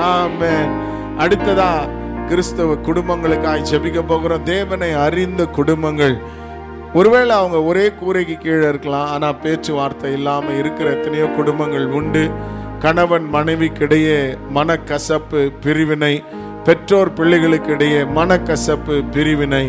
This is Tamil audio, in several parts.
ஆமென் அடுத்ததா கிறிஸ்தவ குடும்பங்களுக்காய் ஜெபிக்க போகிறோம் தேவனை அறிந்த குடும்பங்கள் ஒருவேளை அவங்க ஒரே கூரைக்கு கீழே இருக்கலாம் ஆனா பேச்சுவார்த்தை இல்லாம இருக்கிற எத்தனையோ குடும்பங்கள் உண்டு கணவன் மனைவிக்கிடையே மனக்கசப்பு பிரிவினை பெற்றோர் பிள்ளைகளுக்கு இடையே மனக்கசப்பு பிரிவினை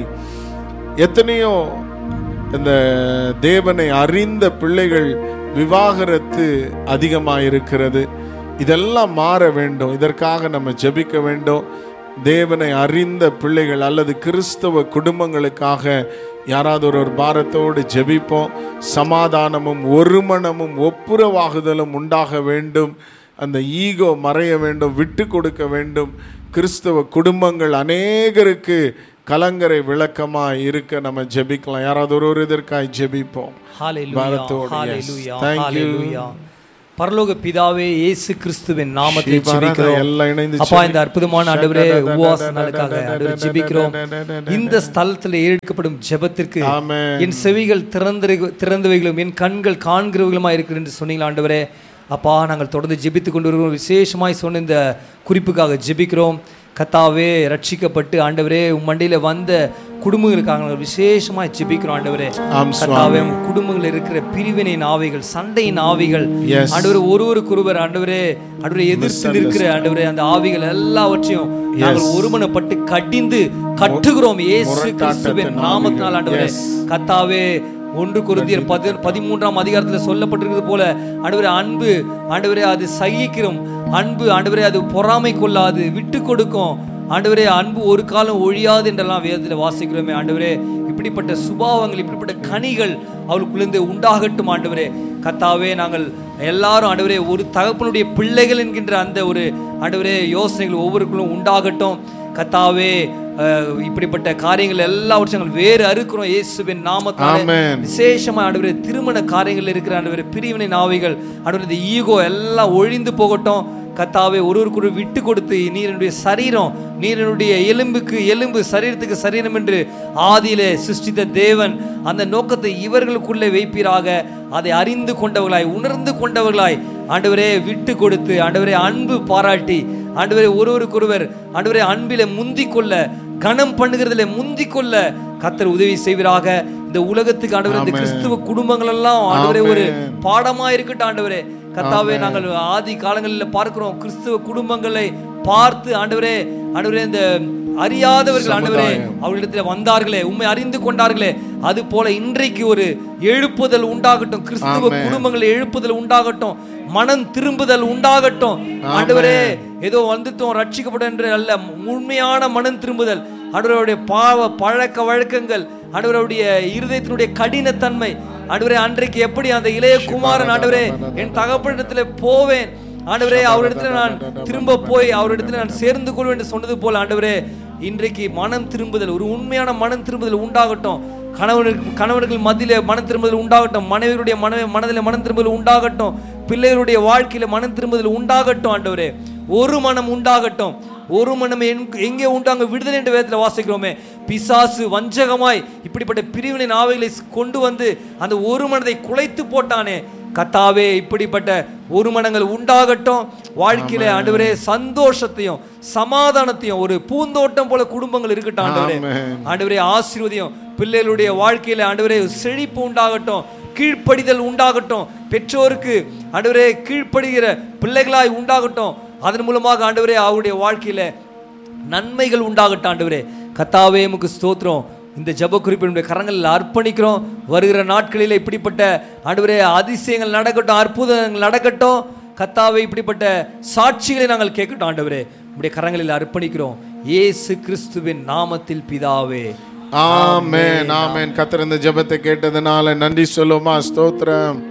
எத்தனையோ இந்த தேவனை அறிந்த பிள்ளைகள் விவாகரத்து அதிகமாக இருக்கிறது இதெல்லாம் மாற வேண்டும் இதற்காக நம்ம ஜெபிக்க வேண்டும் தேவனை அறிந்த பிள்ளைகள் அல்லது கிறிஸ்தவ குடும்பங்களுக்காக யாராவது ஒரு ஒரு பாரத்தோடு ஜெபிப்போம் சமாதானமும் ஒருமனமும் ஒப்புரவாகுதலும் உண்டாக வேண்டும் அந்த ஈகோ மறைய வேண்டும் விட்டு கொடுக்க வேண்டும் கிறிஸ்தவ குடும்பங்கள் அநேகருக்கு கலங்கரை விளக்கமா இருக்க நம்ம ஜெபிக்கலாம் யாராவது ஒரு ஒரு இதற்காய் ஜெபிப்போம் ஹalleluya பாரத்தோடு, yes. Hallelujah Thank you. ஹalleluya பரலோக பிதாவே இயேசு கிறிஸ்துவின் நாமத்தில் ஸ்ரீ பாரத ஜெபிக்கிறோம் எல்லாம் இணைந்து அப்பா இந்த அற்புதமான ஆண்டவரே உபவாச நாளுக்காக ஆண்டவரே ஜெபிக்கிறோம் இந்த ஸ்தலத்தில் ஏற்கப்படும் ஜெபத்திற்கு ஆமென். என் செவிகள் திறந்து திறந்தவைகளும் என் கண்கள் காண்கிறவர்களுமா இருக்கிறது என்று சொன்னீங்களா ஆண்டவரே அப்பா நாங்கள் தொடர்ந்து ஜெபித்து கொண்டு வருகிறோம் விசேஷமாய் சொன்ன இந்த குறிப்புக்காக ஜெபிக்கிறோம் கத்தாவே ரட்சிக்கப்பட்டு ஆண்டவரே உம் மண்டியில வந்த குடும்பங்களுக்காக நாங்கள் விசேஷமாய் ஜெபிக்கிறோம் ஆண்டவரே ஆம் கத்தாவே உம் குடும்பங்களில் இருக்கிற பிரிவினை நாவைகள் சண்டையின் ஆவிகள் Yes. ஆண்டவரே ஒருவருக்கொருவர் ஆண்டவரே ஆண்டவரே எதிர்த்து நிற்கிற ஆண்டவரே அந்த ஆவிகள் எல்லாவற்றையும் நாங்கள் ஒருமனப்பட்டு கடிந்து கட்டுகிறோம் இயேசு கிறிஸ்துவின் நாமத்தினால் ஆண்டவரே கத்தாவே ஒன்று குருந்தியர் பதி பதிமூன்றாம் அதிகாரத்தில் சொல்லப்பட்டிருக்கிறது போல ஆண்டவரே அன்பு ஆண்டவரே அது சகிக்கிறோம் அன்பு ஆண்டவரே அது பொறாமை கொள்ளாது விட்டு கொடுக்கும் ஆண்டவரே அன்பு ஒரு காலம் ஒழியாது என்றெல்லாம் வேதத்தில் வாசிக்கிறோமே ஆண்டவரே இப்படிப்பட்ட சுபாவங்கள் இப்படிப்பட்ட கனிகள் அவளுக்குள்ளேருந்து உண்டாகட்டும் ஆண்டவரே கத்தாவே நாங்கள் எல்லாரும் ஆண்டவரே ஒரு தகப்பனுடைய பிள்ளைகள் என்கின்ற அந்த ஒரு ஆண்டவரே யோசனைகள் ஒவ்வொருக்குள்ளும் உண்டாகட்டும் கத்தாவே அஹ், இப்படிப்பட்ட காரியங்கள் எல்லாவற்றையும் நாங்கள் வேறு அறுக்கிறோம் இயேசுவின் நாமத்தாலே ஆமென். விசேஷமா ஆண்டவரே திருமண காரியங்கள் இருக்கிற ஆண்டவரே பிரிவினை நாவிகள் ஆண்டவரே இந்த ஈகோ எல்லாம் ஒழிந்து போகட்டும் கத்தாவே ஒருவருக்கு ஒரு விட்டு கொடுத்து நீர் என்னுடைய சரீரம் நீர் என்னுடைய எலும்புக்கு எலும்பு சரீரத்துக்கு சரீரம் என்று ஆதியிலே சிருஷ்டித்த தேவன் அந்த நோக்கத்தை இவர்களுக்குள்ளே வைப்பீராக அதை அறிந்து கொண்டவர்களாய் உணர்ந்து கொண்டவர்களாய் ஆண்டவரே விட்டு கொடுத்து ஆண்டவரே அன்பு பாராட்டி ஆண்டவரே ஒருவருக்கொருவர் ஆண்டவரே அன்பிலே முந்திக் கொள்ள கனம் பண்ணுகிறதுல முந்திக் கொள்ள கத்தர் உதவி செய்வீராக இந்த உலகத்துக்கு ஆண்டவரே இந்த கிறிஸ்துவ குடும்பங்கள் எல்லாம் ஆண்டவரே ஒரு பாடமா இருக்கட்டும் ஆண்டவரே கத்தாவே நாங்கள் ஆதி காலங்களில் பார்க்கிறோம் கிறிஸ்துவ குடும்பங்களை பார்த்து ஆண்டவரே ஆண்டவரே இந்த அறியாதவர்கள் ஆண்டவரே அவர்களிடத்தில் வந்தார்களே உண்மை அறிந்து கொண்டார்களே அது போல இன்றைக்கு ஒரு எழுப்புதல் உண்டாகட்டும் கிறிஸ்துவ குடும்பங்கள் எழுப்புதல் உண்டாகட்டும் மனம் திரும்புதல் உண்டாகட்டும் ஆண்டவரே ஏதோ வந்துட்டோம் ரட்சிக்கப்படும் என்று அல்ல உண்மையான மனம் திரும்புதல் ஆண்டவருடைய பாவ பழக்க வழக்கங்கள் ஆண்டவருடைய இருதயத்தினுடைய கடினத்தன்மை ஆண்டவரே அன்றைக்கு எப்படி அந்த இளைய குமாரன் ஆண்டவரே என் தகப்பனிடத்துல போவேன் ஆண்டவரே அவரிடத்துல நான் திரும்ப போய் அவரிடத்துல நான் சேர்ந்து கொள்வேன் என்று சொன்னது போல ஆண்டவரே இன்றைக்கு மனம் திரும்புதல் ஒரு உண்மையான மனம் திரும்புதல் உண்டாகட்டும் கணவனுக்கு கணவர்கள் மத்தியில மனம் திரும்புதல் உண்டாகட்டும் மனைவியுடைய மன மனதில் மனம் திரும்புதல் உண்டாகட்டும் பிள்ளைகளுடைய வாழ்க்கையில மனம் திரும்புதல் உண்டாகட்டும் ஆண்டவரே ஒரு மனம் உண்டாகட்டும் ஒரு மனம் எங்க- எங்கே உண்டு அங்க விடுதலை என்ற வேதத்தில் வாசிக்கிறோமே பிசாசு வஞ்சகமாய் இப்படிப்பட்ட பிரிவினை நாவைகளை கொண்டு வந்து அந்த ஒரு மனதை குலைத்து போட்டானே கத்தாவே இப்படிப்பட்ட ஒரு மனங்கள் உண்டாகட்டும் வாழ்க்கையில ஆண்டவரே சந்தோஷத்தையும் சமாதானத்தையும் ஒரு பூந்தோட்டம் போல குடும்பங்கள் இருக்கட்டும் ஆண்டவரே ஆமென். ஆண்டவரே ஆசீர்வதியும் பிள்ளைகளுடைய வாழ்க்கையில ஆண்டவரே செழிப்பு உண்டாகட்டும் கீழ்ப்படிதல் உண்டாகட்டும் பெற்றோருக்கு ஆண்டவரே கீழ்ப்படுகிற பிள்ளைகளாய் உண்டாகட்டும் அதன் மூலமாக ஆண்டவரே அவருடைய வாழ்க்கையில நன்மைகள் உண்டாகட்டும் ஆண்டவரே கத்தாவே உமக்கு ஸ்தோத்திரம் இந்த ஜப குறிப்பினுடைய கரங்களில் அர்ப்பணிக்கிறோம் வருகிற நாட்களில் இப்படிப்பட்ட ஆண்டவரே அதிசயங்கள் நடக்கட்டும் அற்புதங்கள் நடக்கட்டும் கத்தாவே இப்படிப்பட்ட சாட்சிகளை நாங்கள் கேட்கட்டும் ஆண்டவரே உடைய கரங்களில் அர்ப்பணிக்கிறோம் இயேசு கிறிஸ்துவின் நாமத்தில் பிதாவே ஆமென் ஆமென் கத்தர் இந்த ஜெபத்தை கேட்டதுனால நன்றி சொல்லுமா ஸ்தோத்திரம்